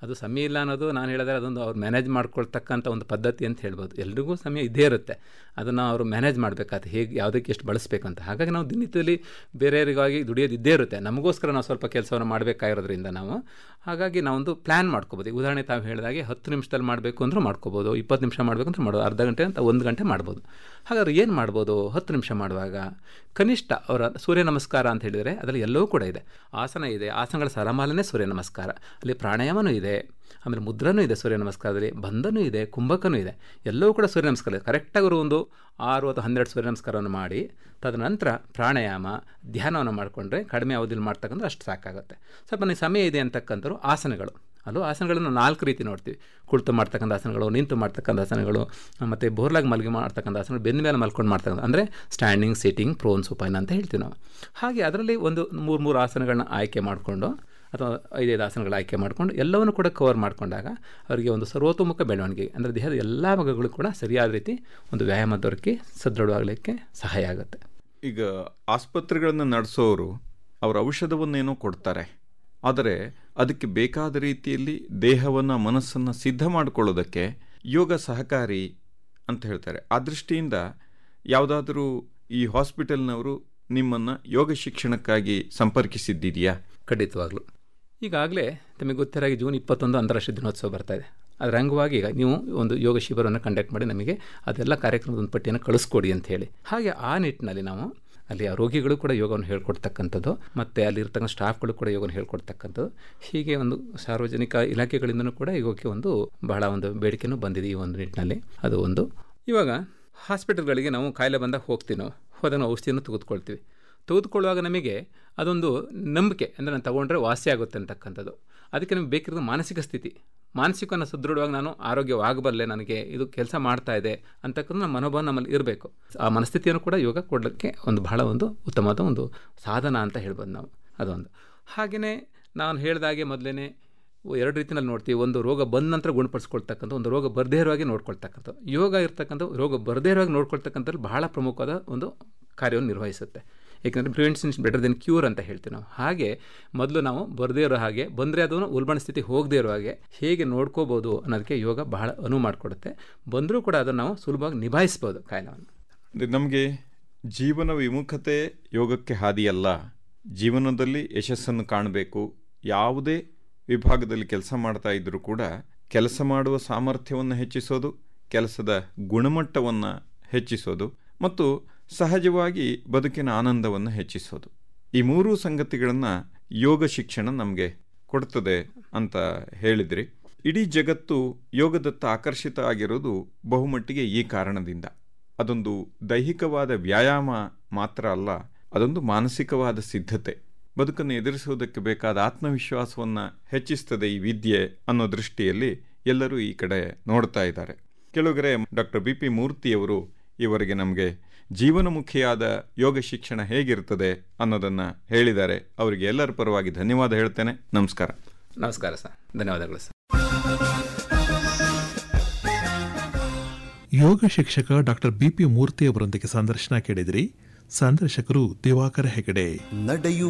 ಅದು ಸಮಯ ಇಲ್ಲ ಅನ್ನೋದು ನಾನು ಹೇಳಿದ್ರೆ ಅದೊಂದು ಅವ್ರು ಮ್ಯಾನೇಜ್ ಮಾಡ್ಕೊಳ್ತಕ್ಕಂಥ ಒಂದು ಪದ್ಧತಿ ಅಂತ ಹೇಳ್ಬೋದು ಎಲ್ರಿಗೂ ಸಮಯ ಇದ್ದೇ ಇರುತ್ತೆ ಅದನ್ನು ಅವರು ಮ್ಯಾನೇಜ್ ಮಾಡಬೇಕಾದ ಹೇಗೆ ಯಾವುದಕ್ಕೆ ಎಷ್ಟು ಬಳಸಬೇಕಂತ ಹಾಗಾಗಿ ನಾವು ದಿನನಿತ್ಯದಲ್ಲಿ ಬೇರೆಯವರಿಗಾಗಿ ದುಡಿಯೋದು ಇದ್ದೇ ಇರುತ್ತೆ ನಮಗೋಸ್ಕರ ನಾವು ಸ್ವಲ್ಪ ಕೆಲಸವನ್ನು ಮಾಡಬೇಕಾಗಿರೋದ್ರಿಂದ ನಾವು ಹಾಗಾಗಿ ನಾವೊಂದು ಪ್ಲ್ಯಾನ್ ಮಾಡ್ಕೋಬೋದು ಈಗ ಉದಾಹರಣೆ ತಾವು ಹೇಳಿದಾಗೆ ಹತ್ತು ನಿಮಿಷದಲ್ಲಿ ಮಾಡಬೇಕು ಅಂದ್ರೂ ಮಾಡ್ಕೋಬೋದು ಇಪ್ಪತ್ತು ನಿಮಿಷ ಮಾಡಬೇಕು ಅಂದ್ರೆ ಮಾಡ್ಬೋದು ಅರ್ಧ ಗಂಟೆ ಅಂತ ಒಂದು ಗಂಟೆ ಮಾಡ್ಬೋದು ಹಾಗಾದ್ರೆ ಏನು ಮಾಡ್ಬೋದು ಹತ್ತು ನಿಮಿಷ ಮಾಡುವಾಗ ಕನಿಷ್ಠ ಅವರ ಸೂರ್ಯ ನಮಸ್ಕಾರ ಅಂತ ಹೇಳಿದರೆ ಅದರಲ್ಲಿ ಎಲ್ಲವೂ ಕೂಡ ಇದೆ ಆಸನ ಇದೆ ಆಸನಗಳ ಸರಮಾಲನೆ ಸೂರ್ಯ ನಮಸ್ಕಾರ ಅಲ್ಲಿ ಪ್ರಾಣಾಯಾಮನೂ ಇದೆ ಆಮೇಲೆ ಮುದ್ರನೂ ಇದೆ ಸೂರ್ಯ ನಮಸ್ಕಾರದಲ್ಲಿ ಬಂಧನೂ ಇದೆ ಕುಂಭಕನೂ ಇದೆ ಎಲ್ಲವೂ ಕೂಡ ಸೂರ್ಯ ನಮಸ್ಕಾರ ಇದೆ ಕರೆಕ್ಟಾಗಿ ಅವರು ಒಂದು ಆರು ಅಥವಾ ಹನ್ನೆರಡು ಸೂರ್ಯ ನಮಸ್ಕಾರವನ್ನು ಮಾಡಿ ತದನಂತರ ಪ್ರಾಣಾಯಾಮ ಧ್ಯಾನವನ್ನು ಮಾಡಿಕೊಂಡ್ರೆ ಕಡಿಮೆ ಅವಧಿಯಲ್ಲಿ ಮಾಡ್ತಕ್ಕಂಥ ಅಷ್ಟು ಸಾಕಾಗುತ್ತೆ ಸ್ವಲ್ಪ ನನಗೆ ಸಮಯ ಇದೆ ಅಂತಕ್ಕಂಥವ್ರು ಆಸನಗಳು ಅಲ್ಲೂ ಆಸನಗಳನ್ನು ನಾಲ್ಕು ರೀತಿ ನೋಡ್ತೀವಿ ಕುಳಿತು ಮಾಡ್ತಕ್ಕಂಥ ಆಸನಗಳು ನಿಂತು ಮಾಡ್ತಕ್ಕಂಥ ಆಸನಗಳು ಮತ್ತು ಬೋರ್ಲಾಗಿ ಮಲಗಿ ಮಾಡ್ತಕ್ಕಂಥ ಆಸನಗಳು ಬೆನ್ನ ಮೇಲೆ ಮಲ್ಕೊಂಡು ಮಾಡ್ತಕ್ಕಂಥ ಅಂದರೆ ಸ್ಟ್ಯಾಂಡಿಂಗ್ ಸಿಟ್ಟಿಂಗ್ ಪ್ರೋನ್ ಸುಪೈನ್ ಅಂತ ಹೇಳ್ತೀವಿ ನಾವು ಹಾಗೆ ಅದರಲ್ಲಿ ಒಂದು ಮೂರು ಮೂರು ಆಸನಗಳನ್ನ ಆಯ್ಕೆ ಮಾಡಿಕೊಂಡು ಅಥವಾ ಐದೈದು ಆಸನಗಳು ಆಯ್ಕೆ ಮಾಡಿಕೊಂಡು ಎಲ್ಲವನ್ನು ಕೂಡ ಕವರ್ ಮಾಡಿಕೊಂಡಾಗ ಅವರಿಗೆ ಒಂದು ಸರ್ವತೋಮುಖ ಬೆಳವಣಿಗೆ ಅಂದರೆ ದೇಹದ ಎಲ್ಲ ಭಾಗಗಳು ಕೂಡ ಸರಿಯಾದ ರೀತಿ ಒಂದು ವ್ಯಾಯಾಮ ದೊರಕಿ ಸದೃಢವಾಗಲಿಕ್ಕೆ ಸಹಾಯ ಆಗುತ್ತೆ ಈಗ ಆಸ್ಪತ್ರೆಗಳನ್ನು ನಡೆಸೋರು ಅವರ ಔಷಧವನ್ನೇನೋ ಕೊಡ್ತಾರೆ ಆದರೆ ಅದಕ್ಕೆ ಬೇಕಾದ ರೀತಿಯಲ್ಲಿ ದೇಹವನ್ನು ಮನಸ್ಸನ್ನು ಸಿದ್ಧ ಮಾಡಿಕೊಳ್ಳೋದಕ್ಕೆ ಯೋಗ ಸಹಕಾರಿ ಅಂತ ಹೇಳ್ತಾರೆ ಆ ದೃಷ್ಟಿಯಿಂದ ಯಾವುದಾದರೂ ಈ ಹಾಸ್ಪಿಟಲ್ನವರು ನಿಮ್ಮನ್ನು ಯೋಗ ಶಿಕ್ಷಣಕ್ಕಾಗಿ ಸಂಪರ್ಕಿಸಿದ್ದಿದೆಯಾ ಖಂಡಿತವಾಗ್ಲೂ ಈಗಾಗಲೇ ತಮಗೆ ಗೊತ್ತಿರಾಗಿ ಜೂನ್ ಇಪ್ಪತ್ತೊಂದು ಅಂತಾರಾಷ್ಟ್ರೀಯ ದಿನೋತ್ಸವ ಬರ್ತಾ ಇದೆ ಅದರ ಅಂಗವಾಗಿ ಈಗ ನೀವು ಒಂದು ಯೋಗ ಶಿಬಿರವನ್ನು ಕಂಡಕ್ಟ್ ಮಾಡಿ ನಮಗೆ ಅದೆಲ್ಲ ಕಾರ್ಯಕ್ರಮದ ಒಂದು ಪಟ್ಟಿಯನ್ನು ಕಳಿಸ್ಕೊಡಿ ಅಂತ ಹೇಳಿ ಹಾಗೆ ಆ ನಿಟ್ಟಿನಲ್ಲಿ ನಾವು ಅಲ್ಲಿ ಆ ರೋಗಿಗಳು ಕೂಡ ಯೋಗವನ್ನು ಹೇಳ್ಕೊಡ್ತಕ್ಕಂಥದ್ದು ಮತ್ತು ಅಲ್ಲಿರ್ತಕ್ಕಂಥ ಸ್ಟಾಫ್ಗಳು ಕೂಡ ಯೋಗವನ್ನು ಹೇಳ್ಕೊಡ್ತಕ್ಕಂಥದ್ದು ಹೀಗೆ ಒಂದು ಸಾರ್ವಜನಿಕ ಇಲಾಖೆಗಳಿಂದನೂ ಕೂಡ ಯೋಗಕ್ಕೆ ಒಂದು ಬಹಳ ಒಂದು ಬೇಡಿಕೆನೂ ಬಂದಿದೆ ಈ ಒಂದು ನಿಟ್ಟಿನಲ್ಲಿ ಅದು ಒಂದು ಇವಾಗ ಹಾಸ್ಪಿಟಲ್ಗಳಿಗೆ ನಾವು ಕಾಯಿಲೆ ಬಂದಾಗ ಹೋಗ್ತೀವಿ ನಾವು ಹೋದಾಗ ನಾವು ಔಷಧಿಯನ್ನು ತೆಗೆದುಕೊಳ್ತೀವಿ ತೆಗೆದುಕೊಳ್ಳುವಾಗ ನಮಗೆ ಅದೊಂದು ನಂಬಿಕೆ ಅಂದರೆ ನಾನು ತಗೊಂಡ್ರೆ ವಾಸಿ ಆಗುತ್ತೆ ಅಂತಕ್ಕಂಥದ್ದು ಅದಕ್ಕೆ ನಮಗೆ ಬೇಕಿರೋದು ಮಾನಸಿಕ ಸ್ಥಿತಿ ಮಾನಸಿಕವನ್ನು ಸದೃಢವಾಗಿ ನಾನು ಆರೋಗ್ಯವಾಗಬಲ್ಲೆ ನನಗೆ ಇದು ಕೆಲಸ ಮಾಡ್ತಾ ಇದೆ ಅಂತಕ್ಕಂಥ ನಮ್ಮ ಮನೋಭಾವ ನಮ್ಮಲ್ಲಿ ಇರಬೇಕು ಆ ಮನಸ್ಥಿತಿಯನ್ನು ಕೂಡ ಯೋಗ ಕೊಡಲಿಕ್ಕೆ ಒಂದು ಬಹಳ ಒಂದು ಉತ್ತಮವಾದ ಒಂದು ಸಾಧನ ಅಂತ ಹೇಳ್ಬೋದು ನಾವು ಅದೊಂದು ಹಾಗೆಯೇ ನಾನು ಹೇಳಿದಾಗೆ ಮೊದಲೇ ಎರಡು ರೀತಿಯಲ್ಲಿ ನೋಡ್ತೀವಿ ಒಂದು ರೋಗ ಬಂದ ನಂತರ ಗುಣಪಡಿಸ್ಕೊಳ್ತಕ್ಕಂಥ ಒಂದು ರೋಗ ಬರದೇ ಇರುವಾಗೆ ನೋಡ್ಕೊಳ್ತಕ್ಕಂಥ ಯೋಗ ಇರ್ತಕ್ಕಂಥ ರೋಗ ಬರದೇ ಇರುವಾಗ ನೋಡ್ಕೊಳ್ತಕ್ಕಂಥದ್ದು ಬಹಳ ಪ್ರಮುಖವಾದ ಒಂದು ಕಾರ್ಯವನ್ನು ನಿರ್ವಹಿಸುತ್ತೆ ಏಕೆಂದರೆ ಪ್ರಿವೆನ್ಷನ್ ಬೆಟರ್ ದೆನ್ ಕ್ಯೂರ್ ಅಂತ ಹೇಳ್ತೀವಿ ನಾವು ಹಾಗೆ ಮೊದಲು ನಾವು ಬರದೇ ಇರೋ ಹಾಗೆ ಬಂದರೆ ಅದನ್ನು ಉಲ್ಬಣ ಸ್ಥಿತಿ ಹೋಗದೇ ಇರೋ ಹಾಗೆ ಹೇಗೆ ನೋಡ್ಕೋಬೋದು ಅನ್ನೋದಕ್ಕೆ ಯೋಗ ಬಹಳ ಅನುವು ಮಾಡಿಕೊಡುತ್ತೆ ಬಂದರೂ ಕೂಡ ಅದನ್ನು ನಾವು ಸುಲಭವಾಗಿ ನಿಭಾಯಿಸ್ಬೋದು ಕಾಯಿಲೆಯನ್ನು ನಮಗೆ ಜೀವನ ವಿಮುಖತೆ ಯೋಗಕ್ಕೆ ಹಾದಿಯಲ್ಲ ಜೀವನದಲ್ಲಿ ಯಶಸ್ಸನ್ನು ಕಾಣಬೇಕು ಯಾವುದೇ ವಿಭಾಗದಲ್ಲಿ ಕೆಲಸ ಮಾಡ್ತಾ ಇದ್ದರೂ ಕೂಡ ಕೆಲಸ ಮಾಡುವ ಸಾಮರ್ಥ್ಯವನ್ನು ಹೆಚ್ಚಿಸೋದು ಕೆಲಸದ ಗುಣಮಟ್ಟವನ್ನು ಹೆಚ್ಚಿಸೋದು ಮತ್ತು ಸಹಜವಾಗಿ ಬದುಕಿನ ಆನಂದವನ್ನು ಹೆಚ್ಚಿಸೋದು ಈ ಮೂರೂ ಸಂಗತಿಗಳನ್ನು ಯೋಗ ಶಿಕ್ಷಣ ನಮಗೆ ಕೊಡ್ತದೆ ಅಂತ ಹೇಳಿದ್ರಿ ಇಡೀ ಜಗತ್ತು ಯೋಗದತ್ತ ಆಕರ್ಷಿತ ಆಗಿರೋದು ಬಹುಮಟ್ಟಿಗೆ ಈ ಕಾರಣದಿಂದ ಅದೊಂದು ದೈಹಿಕವಾದ ವ್ಯಾಯಾಮ ಮಾತ್ರ ಅಲ್ಲ ಅದೊಂದು ಮಾನಸಿಕವಾದ ಸಿದ್ಧತೆ ಬದುಕನ್ನು ಎದುರಿಸುವುದಕ್ಕೆ ಬೇಕಾದ ಆತ್ಮವಿಶ್ವಾಸವನ್ನು ಹೆಚ್ಚಿಸ್ತದೆ ಈ ವಿದ್ಯೆ ಅನ್ನೋ ದೃಷ್ಟಿಯಲ್ಲಿ ಎಲ್ಲರೂ ಈ ಕಡೆ ನೋಡ್ತಾ ಇದ್ದಾರೆ ಕೆಲವರೆ ಡಾಕ್ಟರ್ ಬಿ ಪಿ ಮೂರ್ತಿಯವರು ಇವರಿಗೆ ನಮಗೆ ಜೀವನಮುಖಿಯಾದ ಯೋಗ ಶಿಕ್ಷಣ ಹೇಗಿರ್ತದೆ ಅನ್ನೋದನ್ನು ಹೇಳಿದ್ದಾರೆ ಅವರಿಗೆ ಎಲ್ಲರ ಪರವಾಗಿ ಧನ್ಯವಾದ ಹೇಳ್ತೇನೆ ನಮಸ್ಕಾರ ನಮಸ್ಕಾರ ಸರ್ ಧನ್ಯವಾದಗಳು ಸರ್ ಯೋಗ ಶಿಕ್ಷಕ ಡಾಕ್ಟರ್ ಬಿಪಿ ಮೂರ್ತಿ ಅವರೊಂದಿಗೆ ಸಂದರ್ಶನ ಕೇಳಿದಿರಿ ಸಂದರ್ಶಕರು ದಿವಾಕರ ಹೆಗಡೆ ನಡೆಯು